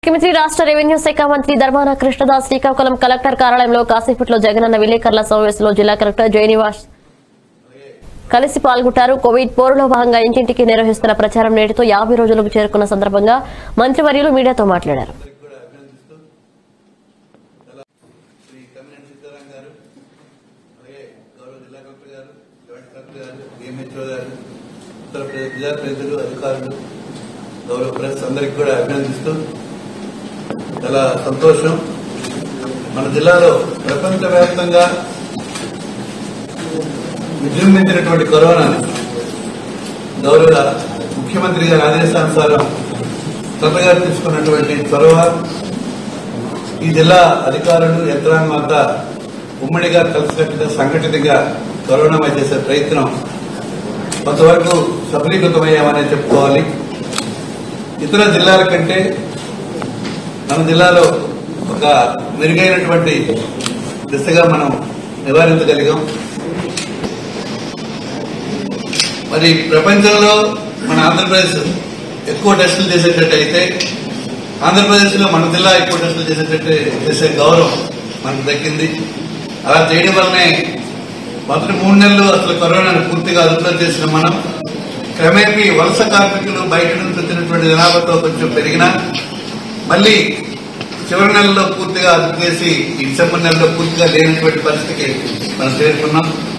ముఖ్యమంత్రి రాష్ట్ర రెవెన్యూ శాఖ మంత్రి ధర్మాన కృష్ణదాస్ శ్రీకాకుళం కలెక్టర్ కార్యాలయంలో కాసేపట్లో జగనన్న విలేకరుల సమావేశంలో జిల్లా కలెక్టర్ జయనివాస్ కలిసి పాల్గొంటారు కోవిడ్ పోరులో భాగంగా ఇంటింటికి నిర్వహిస్తున్న ప్రచారం నేటితో యాభై రోజులకు చేరుకున్న సందర్భంగా మంత్రి వర్యులు మీడియాతో మాట్లాడారు కూడా అభినందిస్తూ చాలా శ్రీ కమినేని సీతారాం గారు అలాగే గౌరవ జిల్లా కలెక్టర్ గారు జాయింట్ కలెక్టర్ గారు డిఎంహెచ్ఓ గారు ఇతర ప్ర- ప్రజాప్రతినిధులు అధికారులు గౌరవ ప్రెస్ అందరికీ కూడా అభినందిస్తూ చాలా సంతోషం మన జిల్లాలో ప్రపంచవ్యాప్తంగా విజృంభించినటువంటి కరోనా గౌరవ ముఖ్యమంత్రి గారి ఆదేశానుసారం త్వరగా తీసుకున్నటువంటి చొరవ ఈ జిల్లా అధికారులు యంత్రాంగం అంతా ఉమ్మడిగా కలిసికట్టుగా సంఘటితంగా కరోనా మీద చేసే ప్రయత్నం కొంతవరకు సఫలీకృతమయ్యామనే చెప్పుకోవాలి ఇతర జిల్లాల కంటే మన జిల్లాలో ఒక మెరుగైనటువంటి దిశగా మనం నివారించగలిగాం మరి ప్రపంచంలో మన ఆంధ్రప్రదేశ్ ఎక్కువ టెస్టులు చేసేటట్టయితే ఆంధ్రప్రదేశ్లో మన జిల్లా ఎక్కువ టెస్టులు చేసేటట్టు చేసే గౌరవం మనకు దక్కింది అలా చేయడం వల్లనే మొదటి మూడు నెలలు అసలు కరోనాను పూర్తిగా అదుపులో చేసిన మనం క్రమేపీ వలస కార్మికులు బయట నుంచి వచ్చినటువంటి జనాభాతో కొంచెం పెరిగినా మళ్ళీ చివరి నెలలో పూర్తిగా అదుపు చేసి ఈ డిసెంబర్ నెలలో పూర్తిగా లేనటువంటి పరిస్థితికి మనం చేరుకున్నాం